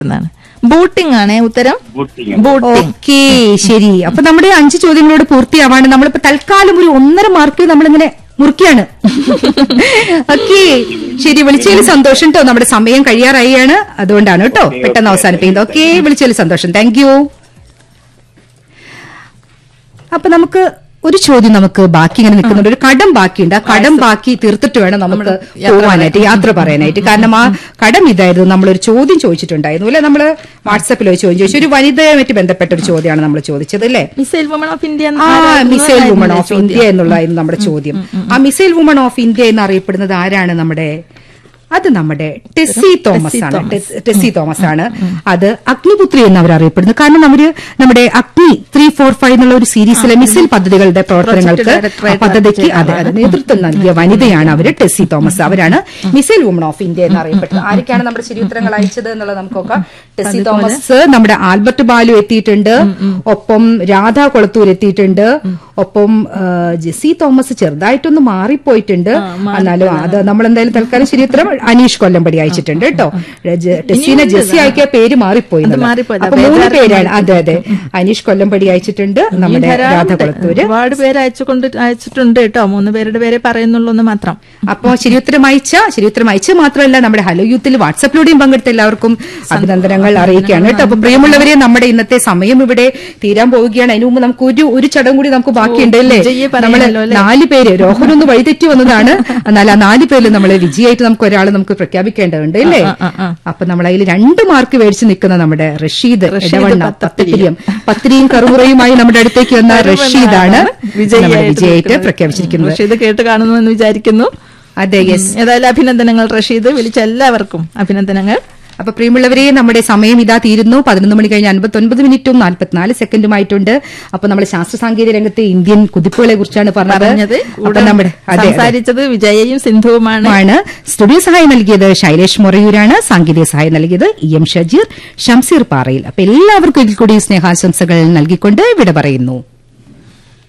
എന്നാണ് ബോട്ടിംഗ് ആണ് ഉത്തരം ബോട്ടിംഗ് ബോട്ടിംഗ് ഓക്കേ ശരി അപ്പൊ നമ്മുടെ അഞ്ച് ചോദ്യങ്ങളോട് പൂർത്തിയാവാണ് നമ്മളിപ്പോ തൽക്കാലം ഒരു ഒന്നര മാർക്ക് നമ്മളിങ്ങനെ മുറിക്കുകയാണ് ഓക്കെ ശരി വിളിച്ചതിൽ സന്തോഷം കേട്ടോ നമ്മുടെ സമയം കഴിയാറായാണ് അതുകൊണ്ടാണ് കേട്ടോ Okay, പെട്ടെന്ന് okay. അവസാനിപ്പിക്കുന്നത് ഓക്കെ വിളിച്ചതിൽ സന്തോഷം താങ്ക് യു അപ്പൊ നമുക്ക് ഒരു ചോദ്യം നമുക്ക് ബാക്കി ഇങ്ങനെ നിൽക്കുന്നുണ്ട് ഒരു കടം ബാക്കിയുണ്ട് ആ കടം ബാക്കി തീർത്തിട്ട് വേണം നമുക്ക് പോവാനായിട്ട് യാത്ര പറയാനായിട്ട് കാരണം ആ കടം ഇതായിരുന്നു നമ്മളൊരു ചോദ്യം ചോദിച്ചിട്ടുണ്ടായിരുന്നു അല്ലെ നമ്മള് വാട്സാപ്പിൽ ഒരു ചോദ്യം ചോദിച്ചു ഒരു വനിതയുമായിട്ട് ബന്ധപ്പെട്ട ഒരു ചോദ്യമാണ് നമ്മൾ ചോദിച്ചത് അല്ലേ മിസൈൽ വുമൺ ഓഫ് ഇന്ത്യ ആ മിസൈൽ വുമൺ ഓഫ് ഇന്ത്യ എന്നുള്ളതായിരുന്നു നമ്മുടെ ചോദ്യം ആ മിസൈൽ വുമൺ ഓഫ് ഇന്ത്യ എന്ന് അറിയപ്പെടുന്നത് ആരാണ് നമ്മുടെ അത് നമ്മുടെ ടെസ്സി തോമസ് ആണ് ടെസ്- ടെസ്സി തോമസ് ആണ് അത് അഗ്നിപുത്രി എന്ന് അവർ അറിയപ്പെടുന്നു കാരണം അവര് നമ്മുടെ അഗ്നി ത്രീ ഫോർ ഫൈവ് എന്നുള്ള ഒരു സീരീസിലെ മിസൈൽ പദ്ധതികളുടെ പ്രവർത്തനങ്ങൾക്ക് director ആ പദ്ധതിക്ക് അതെ അതെ നേതൃത്വം നൽകിയ വനിതയാണ് അവര് ടെസ്സി തോമസ് അവരാണ് മിസൈൽ വുമൺ ഓഫ് ഇന്ത്യ എന്ന് അറിയപ്പെടുന്നത് ആരൊക്കെയാണ് നമ്മുടെ ശരി ഉത്തരങ്ങൾ അയച്ചത് എന്നുള്ളത് നമുക്ക് നോക്കാം ടെസ്സി തോമസ് നമ്മുടെ ആൽബർട്ട് ബാലു എത്തിയിട്ടുണ്ട് ഒപ്പം രാധ കൊളത്തൂർ എത്തിയിട്ടുണ്ട് ഒപ്പം ആ, ജെസ്സി തോമസ് ചെറുതായിട്ടൊന്ന് മാറിപ്പോയിട്ടുണ്ട് എന്നാലും അത് നമ്മൾ എന്തായാലും തൽക്കാലം ശരി ഉത്തരം അനീഷ് കൊല്ലമ്പടി അയച്ചിട്ടുണ്ട് കേട്ടോ ജെ- ടെസ്സിനെ ജെസ്സി അയക്കിയ പേര് മാറിപ്പോയി എന്നുള്ളത്. മാറിപ്പോയതാ. അപ്പൊ മൂന്ന് ബേജാറ് പേരാണ് അതെ അതെ അനീഷ് കൊല്ലമ്പടി അയച്ചിട്ടുണ്ട് നമ്മുടെ രാധ കൊളത്തൂര് ഒരുപാട് പേര് അയച്ചുകൊണ്ട് അയച്ചിട്ടുണ്ട് കേട്ടോ മൂന്ന് പേരുടെ പേരെ പറയുന്നുള്ളൂ എന്ന് മാത്രം അപ്പോ ശരിയുത്തരം അയച്ച ശരിയുത്തരം അയച്ച മാത്രമല്ല നമ്മുടെ ഹലോ യൂത്തിൽ വാട്സപ്പിലൂടെയും പങ്കെടുത്ത എല്ലാവർക്കും അഭിനന്ദനങ്ങൾ അറിയിക്കുകയാണ് കേട്ടോ അപ്പൊ പ്രിയമുള്ളവരെ നമ്മുടെ ഇന്നത്തെ സമയം ഇവിടെ തീരാൻ പോവുകയാണ് അതിനു മുമ്പ് നമുക്ക് ഒരു ഒരു ചടങ്ങ് കൂടി നമുക്ക് ബാക്കിയുണ്ട് അല്ലേ വിജയിയെ നമ്മള് പറയാമല്ലോ അല്ലേ? നാല് പേര് രോഹൻ ഒന്ന് വഴിതെറ്റി വന്നതാണ് എന്നാൽ ആ നാല് പേരിൽ നമ്മള് വിജയായിട്ട് നമുക്ക് ഒരാൾ നമുക്ക് പ്രഖ്യാപിക്കേണ്ടതുണ്ട് അല്ലേ ആ, ആ, ആ. അപ്പൊ നമ്മൾ അതിൽ രണ്ട് മാർക്ക് മേടിച്ച് നിൽക്കുന്ന നമ്മുടെ റഷീദ് റഷീദ് ഇടവണ്ണ പത്തപ്പിരിയം. പത്തിരിയും പത്തിരിയും കറുമുറയുമായി നമ്മുടെ അടുത്തേക്ക് വന്ന റഷീദാണ് നമ്മുടെ വിജയിയായിട്ട് വിജയായിട്ട് നിൽക്കുന്നത്. പ്രഖ്യാപിച്ചിരിക്കുന്നത് റഷീദ് കേട്ട് കാണുന്നു എന്ന് വിചാരിക്കുന്നു അതെ യെസ് ഏതായാലും അഭിനന്ദനങ്ങൾ റഷീദ് വിളിച്ച എല്ലാവർക്കും അഭിനന്ദനങ്ങൾ അപ്പൊ പ്രിയമുള്ളവരെ നമ്മുടെ സമയം ഇതാ തീരുന്നു പതിനൊന്ന് മണി കഴിഞ്ഞ് അൻപത്തി ഒൻപത് മിനിറ്റും നാൽപ്പത്തിനാല് സെക്കൻഡുമായിട്ടുണ്ട് അപ്പൊ നമ്മൾ ശാസ്ത്ര സാങ്കേതിക രംഗത്തെ ഇന്ത്യൻ കുതിപ്പുകളെ കുറിച്ചാണ് പറഞ്ഞത് പറഞ്ഞത് അപ്പൊ കൂടെ നമ്മുടെ അതെ, അതെ സംസാരിച്ചത് വിജയയും സിന്ധുവുമാണ് ആണ് സ്റ്റുഡിയോ സഹായം നൽകിയത് ശൈലേഷ് മൊറയൂരാണ് സാങ്കേതിക സഹായം നൽകിയത് ഇ എം ഷജീർ ഷംസീർ പാറയിൽ അപ്പൊ എല്ലാവർക്കും ഇതിൽ കൂടി സ്നേഹാശംസകൾ നൽകിക്കൊണ്ട് വിട പറയുന്നു